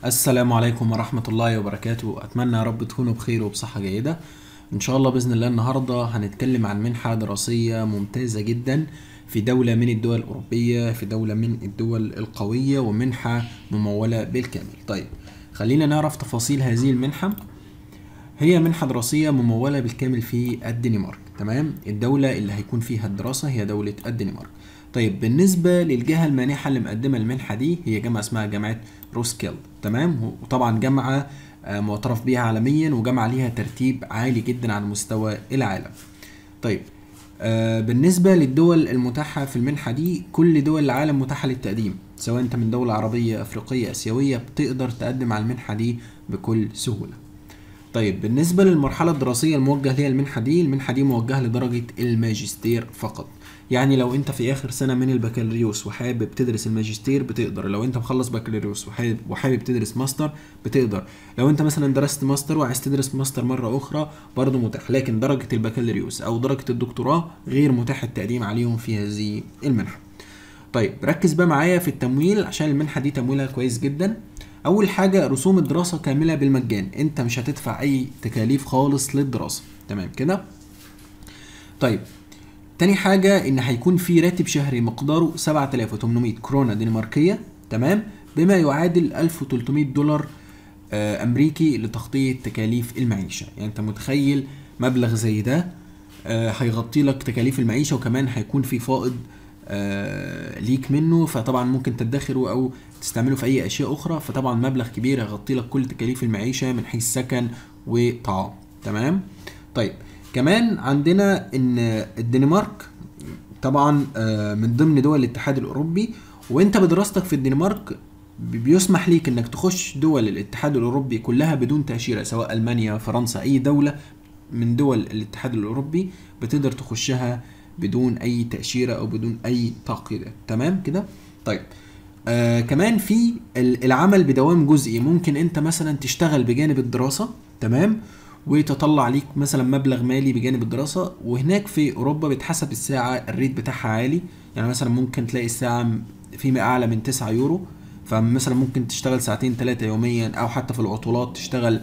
السلام عليكم ورحمة الله وبركاته أتمنى يا رب تكونوا بخير وبصحة جيدة إن شاء الله بإذن الله النهاردة هنتكلم عن منحة دراسية ممتازة جدا في دولة من الدول الأوروبية في دولة من الدول القوية ومنحة ممولة بالكامل طيب خلينا نعرف تفاصيل هذه المنحة هي منحة دراسية ممولة بالكامل في الدنمارك تمام الدولة اللي هيكون فيها الدراسة هي دولة الدنمارك طيب بالنسبة للجهة المانحة اللي مقدمة المنحة دي هي جامعة اسمها جامعة روسكيلد تمام وطبعا جامعة آه، معترف بيها عالميا وجامعة ليها ترتيب عالي جدا على مستوى العالم طيب آه، بالنسبة للدول المتاحة في المنحة دي كل دول العالم متاحة للتقديم سواء انت من دولة عربية افريقية اسيوية بتقدر تقدم على المنحة دي بكل سهولة طيب بالنسبة للمرحلة الدراسية الموجه ليها المنحة دي المنحة دي موجهة لدرجة الماجستير فقط يعني لو انت في اخر سنة من البكالوريوس وحابب تدرس الماجستير بتقدر لو انت مخلص بكالوريوس وحابب, وحابب تدرس ماستر بتقدر لو انت مثلا درست ماستر وعايز تدرس ماستر مرة اخرى برضه متاح لكن درجة البكالوريوس او درجة الدكتوراه غير متاح التقديم عليهم في هذه المنحة طيب ركز بقى معايا في التمويل عشان المنحة دي تمويلها كويس جدا اول حاجه رسوم الدراسه كامله بالمجان انت مش هتدفع اي تكاليف خالص للدراسه تمام كده طيب تاني حاجه ان هيكون في راتب شهري مقداره 7800 كورونا دنماركيه تمام بما يعادل 1300 دولار آه، امريكي لتغطيه تكاليف المعيشه يعني انت متخيل مبلغ زي ده آه، هيغطي لك تكاليف المعيشه وكمان هيكون في فائض آه، ليك منه فطبعا ممكن تدخره او تستعمله في اي اشياء اخرى فطبعا مبلغ كبير هيغطي لك كل تكاليف المعيشه من حيث سكن وطعام تمام طيب كمان عندنا ان الدنمارك طبعا آه، من ضمن دول الاتحاد الاوروبي وانت بدراستك في الدنمارك بيسمح ليك انك تخش دول الاتحاد الاوروبي كلها بدون تاشيره سواء المانيا فرنسا اي دوله من دول الاتحاد الاوروبي بتقدر تخشها بدون اي تاشيره او بدون اي تعقيدات تمام كده طيب آه كمان في ال- العمل بدوام جزئي ممكن انت مثلا تشتغل بجانب الدراسه تمام وتطلع ليك مثلا مبلغ مالي بجانب الدراسه وهناك في اوروبا بتحسب الساعه الريت بتاعها عالي يعني مثلا ممكن تلاقي الساعه فيما اعلى من 9 يورو فمثلا ممكن تشتغل ساعتين ثلاثه يوميا او حتى في العطلات تشتغل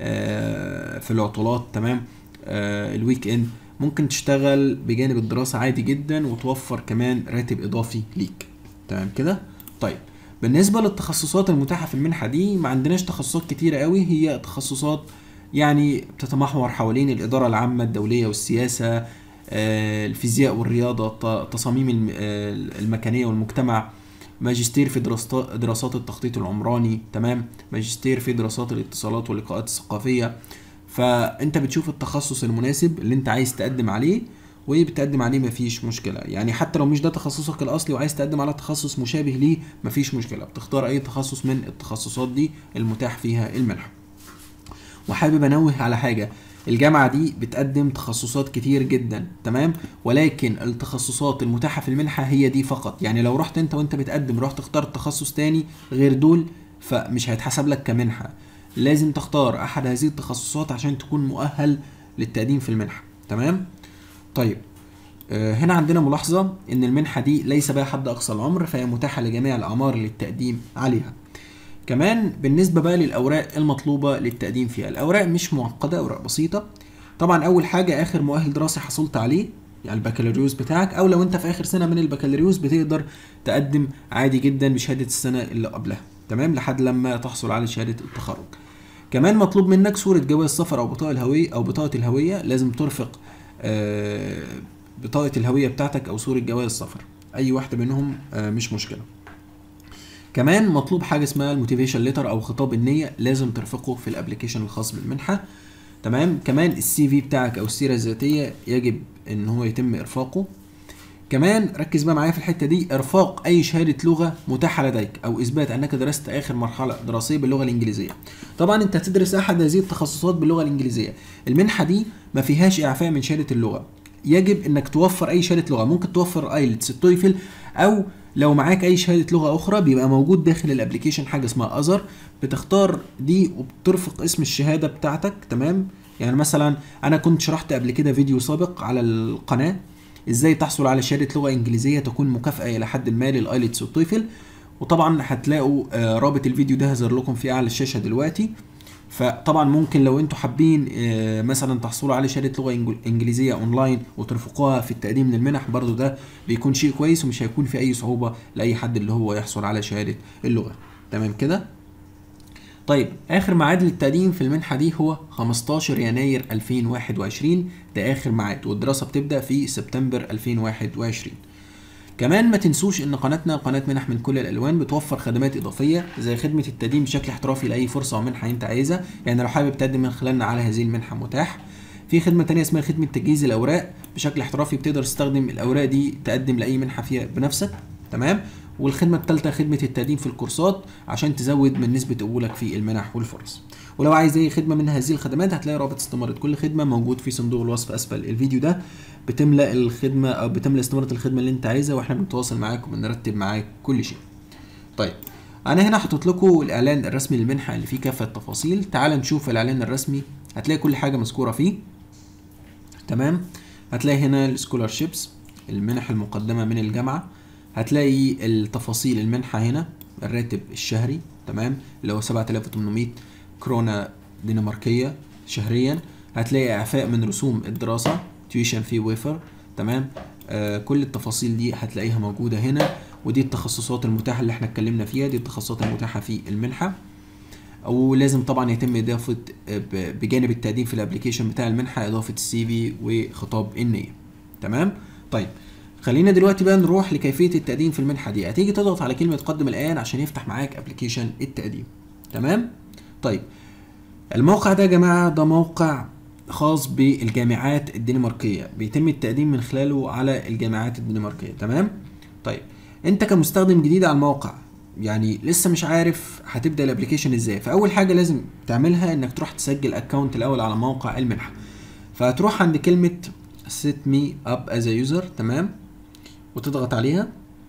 آه، في العطلات تمام آه، الويك اند ممكن تشتغل بجانب الدراسة عادي جدا وتوفر كمان راتب إضافي ليك تمام كده طيب بالنسبة للتخصصات المتاحة في المنحة دي ما عندناش تخصصات كتيرة قوي هي تخصصات يعني بتتمحور حوالين الإدارة العامة الدولية والسياسة آه، الفيزياء والرياضة ت- تصاميم الم- آه، المكانية والمجتمع ماجستير في دراسات دراسات التخطيط العمراني تمام ماجستير في دراسات الاتصالات واللقاءات الثقافية فانت بتشوف التخصص المناسب اللي انت عايز تقدم عليه وبتقدم عليه مفيش مشكلة يعني حتى لو مش ده تخصصك الأصلي وعايز تقدم على تخصص مشابه ليه مفيش مشكلة بتختار أي تخصص من التخصصات دي المتاح فيها المنحة وحابب انوه على حاجه الجامعه دي بتقدم تخصصات كتير جدا تمام ولكن التخصصات المتاحه في المنحه هي دي فقط يعني لو رحت انت وانت بتقدم رحت اخترت تخصص تاني غير دول فمش هيتحسب لك كمنحه لازم تختار احد هذه التخصصات عشان تكون مؤهل للتقديم في المنحه تمام طيب آه، هنا عندنا ملاحظة إن المنحة دي ليس بها حد أقصى العمر فهي متاحة لجميع الأعمار للتقديم عليها. كمان بالنسبة بقى للأوراق المطلوبة للتقديم فيها، الأوراق مش معقدة أوراق بسيطة. طبعا أول حاجة آخر مؤهل دراسي حصلت عليه يعني البكالوريوس بتاعك أو لو أنت في آخر سنة من البكالوريوس بتقدر تقدم عادي جدا بشهادة السنة اللي قبلها، تمام؟ لحد لما تحصل على شهادة التخرج. كمان مطلوب منك صورة جواز سفر أو بطاقة الهوية أو بطاقة الهوية لازم ترفق آه، بطاقة الهوية بتاعتك أو صورة جواز سفر أي واحدة منهم آه، مش مشكلة كمان مطلوب حاجة اسمها الموتيفيشن ليتر أو خطاب النية لازم ترفقه في الابلكيشن الخاص بالمنحة تمام كمان السي في بتاعك أو السيرة الذاتية يجب إن هو يتم إرفاقه كمان ركز بقى معايا في الحته دي ارفاق اي شهاده لغه متاحه لديك او اثبات انك درست اخر مرحله دراسيه باللغه الانجليزيه طبعا انت هتدرس احد هذه التخصصات باللغه الانجليزيه المنحه دي ما فيهاش اعفاء من شهاده اللغه يجب انك توفر اي شهاده لغه ممكن توفر ايلتس التويفل او لو معاك اي شهاده لغه اخرى بيبقى موجود داخل الابلكيشن حاجه اسمها اذر بتختار دي وبترفق اسم الشهاده بتاعتك تمام يعني مثلا انا كنت شرحت قبل كده فيديو سابق على القناه ازاي تحصل على شهاده لغه انجليزيه تكون مكافاه الى حد ما للايلتس والتويفل وطبعا هتلاقوا آه، رابط الفيديو ده هظهر لكم في اعلى الشاشه دلوقتي فطبعا ممكن لو انتوا حابين آه، مثلا تحصلوا على شهاده لغه إنجل- انجليزيه اونلاين وترفقوها في التقديم للمنح برضو ده بيكون شيء كويس ومش هيكون في اي صعوبه لاي حد اللي هو يحصل على شهاده اللغه تمام كده طيب اخر ميعاد للتقديم في المنحه دي هو 15 يناير 2021 ده اخر ميعاد والدراسه بتبدا في سبتمبر 2021 كمان ما تنسوش ان قناتنا قناه منح من كل الالوان بتوفر خدمات اضافيه زي خدمه التقديم بشكل احترافي لاي فرصه او منحه انت عايزها يعني لو حابب تقدم من خلالنا على هذه المنحه متاح في خدمه تانية اسمها خدمه تجهيز الاوراق بشكل احترافي بتقدر تستخدم الاوراق دي تقدم لاي منحه فيها بنفسك تمام والخدمه الثالثه خدمه التقديم في الكورسات عشان تزود من نسبه قبولك في المنح والفرص ولو عايز اي خدمه من هذه الخدمات هتلاقي رابط استماره كل خدمه موجود في صندوق الوصف اسفل الفيديو ده بتملا الخدمه او بتملا استماره الخدمه اللي انت عايزها واحنا بنتواصل معاك وبنرتب معاك كل شيء طيب انا هنا حاطط لكم الاعلان الرسمي للمنحه اللي فيه كافه التفاصيل تعال نشوف الاعلان الرسمي هتلاقي كل حاجه مذكوره فيه تمام هتلاقي هنا السكولارشيبس المنح المقدمه من الجامعه هتلاقي التفاصيل المنحه هنا الراتب الشهري تمام اللي هو 7800 كرونا دنماركيه شهريا هتلاقي اعفاء من رسوم الدراسه تيوشن في ويفر تمام آه كل التفاصيل دي هتلاقيها موجوده هنا ودي التخصصات المتاحه اللي احنا اتكلمنا فيها دي التخصصات المتاحه في المنحه ولازم طبعا يتم اضافه آه، ب- بجانب التقديم في الابلكيشن بتاع المنحه اضافه السي في وخطاب النيه تمام طيب خلينا دلوقتي بقى نروح لكيفيه التقديم في المنحه دي هتيجي تضغط على كلمه قدم الان عشان يفتح معاك ابلكيشن التقديم تمام طيب الموقع ده يا جماعه ده موقع خاص بالجامعات الدنماركيه بيتم التقديم من خلاله على الجامعات الدنماركيه تمام طيب انت كمستخدم جديد على الموقع يعني لسه مش عارف هتبدا الابلكيشن ازاي فاول حاجه لازم تعملها انك تروح تسجل اكونت الاول على موقع المنحه فهتروح عند كلمه set me up as a user تمام وتضغط عليها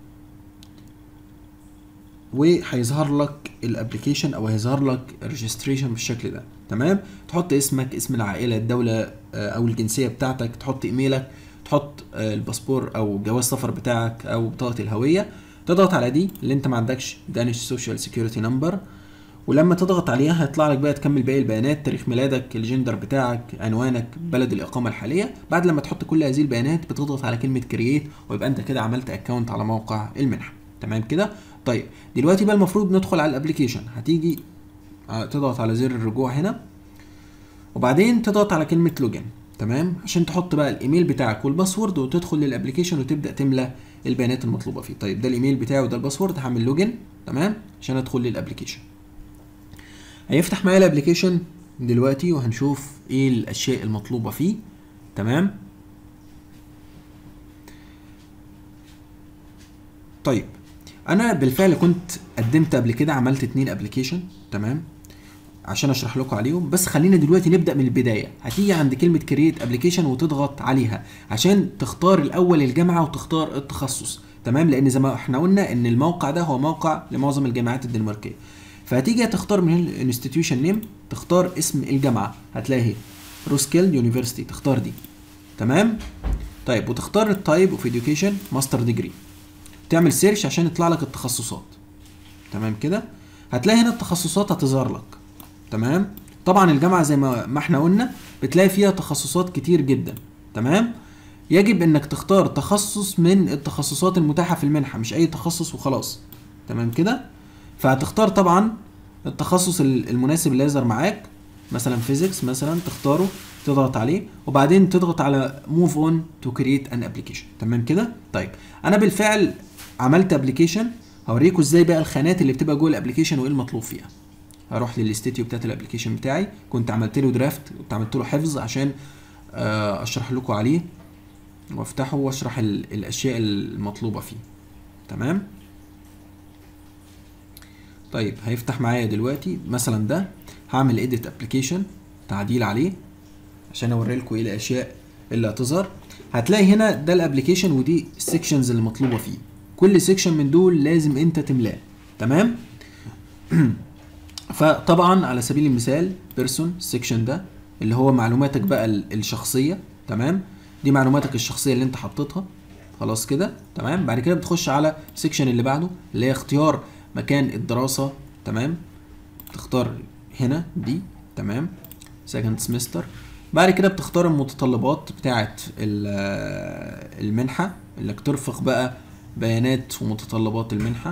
وهيظهر لك الابلكيشن او هيظهر لك الريجستريشن بالشكل ده تمام تحط اسمك اسم العائله الدوله آه، او الجنسيه بتاعتك تحط ايميلك تحط آه، الباسبور او جواز سفر بتاعك او بطاقه الهويه تضغط على دي اللي انت ما عندكش دانش سوشيال سيكيورتي نمبر ولما تضغط عليها هيطلع لك بقى تكمل باقي البيانات تاريخ ميلادك الجندر بتاعك عنوانك بلد الاقامه الحاليه بعد لما تحط كل هذه البيانات بتضغط على كلمه كرييت ويبقى انت كده عملت اكونت على موقع المنحه تمام كده طيب دلوقتي بقى المفروض ندخل على الابلكيشن هتيجي ع- تضغط على زر الرجوع هنا وبعدين تضغط على كلمه لوجن تمام عشان تحط بقى الايميل بتاعك والباسورد وتدخل للابلكيشن وتبدا تملى البيانات المطلوبه فيه طيب ده الايميل بتاعي وده الباسورد هعمل لوجن تمام عشان ادخل للابلكيشن هيفتح معايا الابلكيشن دلوقتي وهنشوف ايه الاشياء المطلوبه فيه تمام طيب انا بالفعل كنت قدمت قبل كده عملت اتنين ابلكيشن تمام عشان اشرح لكم عليهم بس خلينا دلوقتي نبدا من البدايه هتيجي عند كلمه كرييت ابلكيشن وتضغط عليها عشان تختار الاول الجامعه وتختار التخصص تمام لان زي ما احنا قلنا ان الموقع ده هو موقع لمعظم الجامعات الدنماركيه فهتيجي تختار من الانستتيوشن نيم تختار اسم الجامعه هتلاقي روسكيل يونيفرسيتي تختار دي تمام طيب وتختار التايب اوف اديوكيشن ماستر ديجري تعمل سيرش عشان يطلع لك التخصصات تمام كده هتلاقي هنا التخصصات هتظهر لك تمام طبعا الجامعه زي ما ما احنا قلنا بتلاقي فيها تخصصات كتير جدا تمام يجب انك تختار تخصص من التخصصات المتاحه في المنحه مش اي تخصص وخلاص تمام كده فهتختار طبعا التخصص ال- المناسب اللي يظهر معاك مثلا فيزيكس مثلا تختاره تضغط عليه وبعدين تضغط على موف اون تو كرييت ان ابلكيشن تمام كده طيب انا بالفعل عملت ابلكيشن هوريكم ازاي بقى الخانات اللي بتبقى جوه الابلكيشن وايه المطلوب فيها هروح للاستديو بتاعت الابلكيشن بتاعي كنت عملت له درافت كنت عملت له حفظ عشان آه، اشرح لكم عليه وافتحه واشرح ال- الاشياء المطلوبه فيه تمام طيب هيفتح معايا دلوقتي مثلا ده هعمل ايديت ابلكيشن تعديل عليه عشان اوري لكم ايه الاشياء اللي هتظهر هتلاقي هنا ده الابلكيشن ودي السكشنز اللي مطلوبه فيه كل سيكشن من دول لازم انت تملاه تمام فطبعا على سبيل المثال بيرسون السكشن ده اللي هو معلوماتك بقى ال- الشخصيه تمام دي معلوماتك الشخصيه اللي انت حطيتها خلاص كده تمام بعد كده بتخش على السكشن اللي بعده اللي هي اختيار مكان الدراسة تمام تختار هنا دي تمام سكند سمستر بعد كده بتختار المتطلبات بتاعة ال- المنحة انك ترفق بقى بيانات ومتطلبات المنحة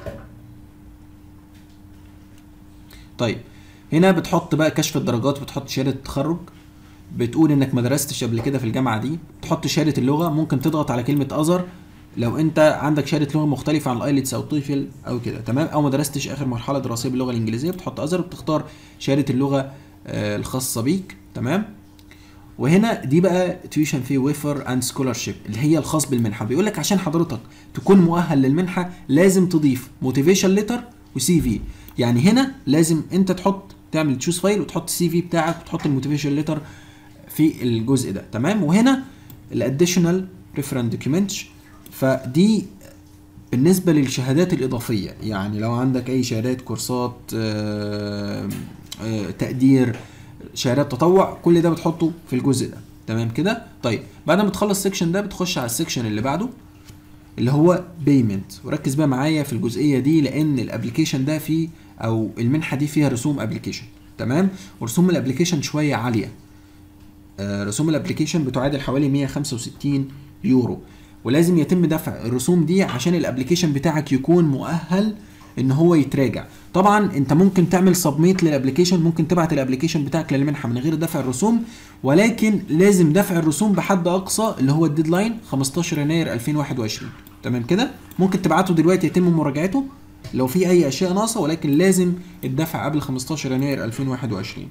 طيب هنا بتحط بقى كشف الدرجات بتحط شهادة التخرج بتقول انك ما درستش قبل كده في الجامعة دي تحط شهادة اللغة ممكن تضغط على كلمة اذر لو انت عندك شهادة لغة مختلفة عن الايلتس او تويفل او كده تمام او ما درستش اخر مرحلة دراسية باللغة الانجليزية بتحط اذر بتختار شهادة اللغة آه، الخاصة بيك تمام وهنا دي بقى تيوشن في ويفر اند سكولارشيب اللي هي الخاص بالمنحه بيقول لك عشان حضرتك تكون مؤهل للمنحه لازم تضيف موتيفيشن ليتر وسي في يعني هنا لازم انت تحط تعمل تشوز فايل وتحط السي في بتاعك وتحط الموتيفيشن ليتر في الجزء ده تمام وهنا الاديشنال ريفرنس دوكيومنتس فدي بالنسبه للشهادات الاضافيه يعني لو عندك اي شهادات كورسات آه، آه، تقدير شهادات تطوع كل ده بتحطه في الجزء ده تمام كده طيب بعد ما تخلص السكشن ده بتخش على السكشن اللي بعده اللي هو بيمنت وركز بقى معايا في الجزئيه دي لان الابلكيشن ده فيه او المنحه دي فيها رسوم ابلكيشن تمام ورسوم الابلكيشن شويه عاليه آه، رسوم الابلكيشن بتعادل حوالي 165 يورو ولازم يتم دفع الرسوم دي عشان الابلكيشن بتاعك يكون مؤهل ان هو يتراجع طبعا انت ممكن تعمل سبميت للابلكيشن ممكن تبعت الابلكيشن بتاعك للمنحه من غير دفع الرسوم ولكن لازم دفع الرسوم بحد اقصى اللي هو الديدلاين 15 يناير 2021 تمام كده ممكن تبعته دلوقتي يتم مراجعته لو في اي اشياء ناقصه ولكن لازم الدفع قبل 15 يناير 2021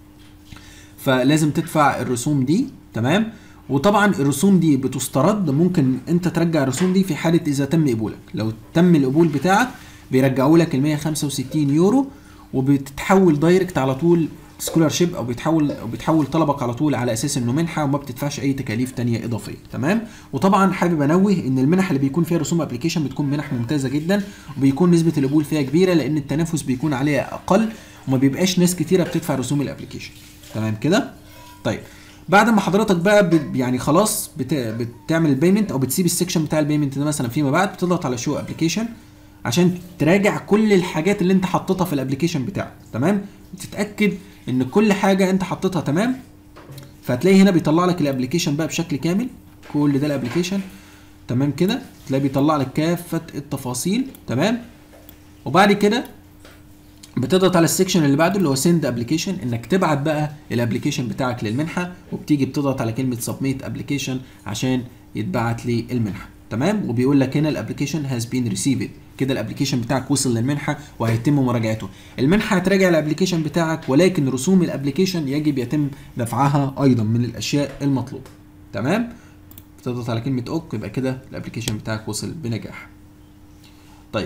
فلازم تدفع الرسوم دي تمام وطبعا الرسوم دي بتسترد ممكن انت ترجع الرسوم دي في حاله اذا تم قبولك لو تم القبول بتاعك بيرجعوا لك ال 165 يورو وبتتحول دايركت على طول سكولارشيب او بيتحول او بيتحول طلبك على طول على اساس انه منحه وما بتدفعش اي تكاليف تانية اضافيه تمام وطبعا حابب انوه ان المنح اللي بيكون فيها رسوم ابلكيشن بتكون منح ممتازه جدا وبيكون نسبه القبول فيها كبيره لان التنافس بيكون عليها اقل وما بيبقاش ناس كتيره بتدفع رسوم الابلكيشن تمام كده طيب بعد ما حضرتك بقى بت يعني خلاص بت... بتعمل البيمنت او بتسيب السكشن بتاع البيمنت ده مثلا فيما بعد بتضغط على شو ابلكيشن عشان تراجع كل الحاجات اللي انت حطيتها في الابلكيشن بتاعك تمام تتاكد ان كل حاجه انت حطيتها تمام فهتلاقي هنا بيطلع لك الابلكيشن بقى بشكل كامل كل ده الابلكيشن تمام كده تلاقي بيطلع لك كافه التفاصيل تمام وبعد كده بتضغط على السكشن اللي بعده اللي هو سند ابلكيشن انك تبعت بقى الابلكيشن بتاعك للمنحه وبتيجي بتضغط على كلمه سبميت ابلكيشن عشان يتبعت للمنحه تمام وبيقول لك هنا الابلكيشن هاز بين ريسيفد كده الابلكيشن بتاعك وصل للمنحه وهيتم مراجعته المنحه هتراجع الابلكيشن بتاعك ولكن رسوم الابلكيشن يجب يتم دفعها ايضا من الاشياء المطلوبه تمام بتضغط على كلمه اوك يبقى كده الابلكيشن بتاعك وصل بنجاح طيب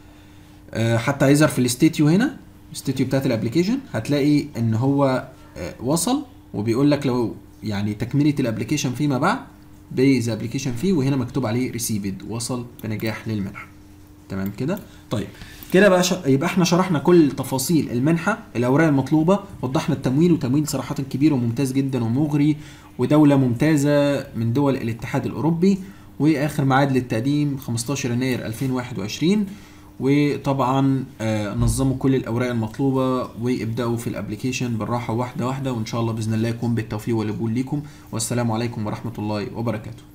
آه، حتى هيظهر في الاستيتيو هنا الاستيتيو بتاعت الابلكيشن هتلاقي ان هو آه، وصل وبيقول لك لو يعني تكمله الابلكيشن فيما بعد بيز ابلكيشن فيه وهنا مكتوب عليه ريسيفد وصل بنجاح للمنحه تمام كده طيب كده بقى ش... يبقى احنا شرحنا كل تفاصيل المنحه الاوراق المطلوبه وضحنا التمويل وتمويل صراحه كبير وممتاز جدا ومغري ودوله ممتازه من دول الاتحاد الاوروبي واخر ميعاد للتقديم 15 يناير 2021 وطبعا آه، نظموا كل الاوراق المطلوبه وابداوا في الابلكيشن بالراحه واحده واحده وان شاء الله باذن الله يكون بالتوفيق والقبول ليكم والسلام عليكم ورحمه الله وبركاته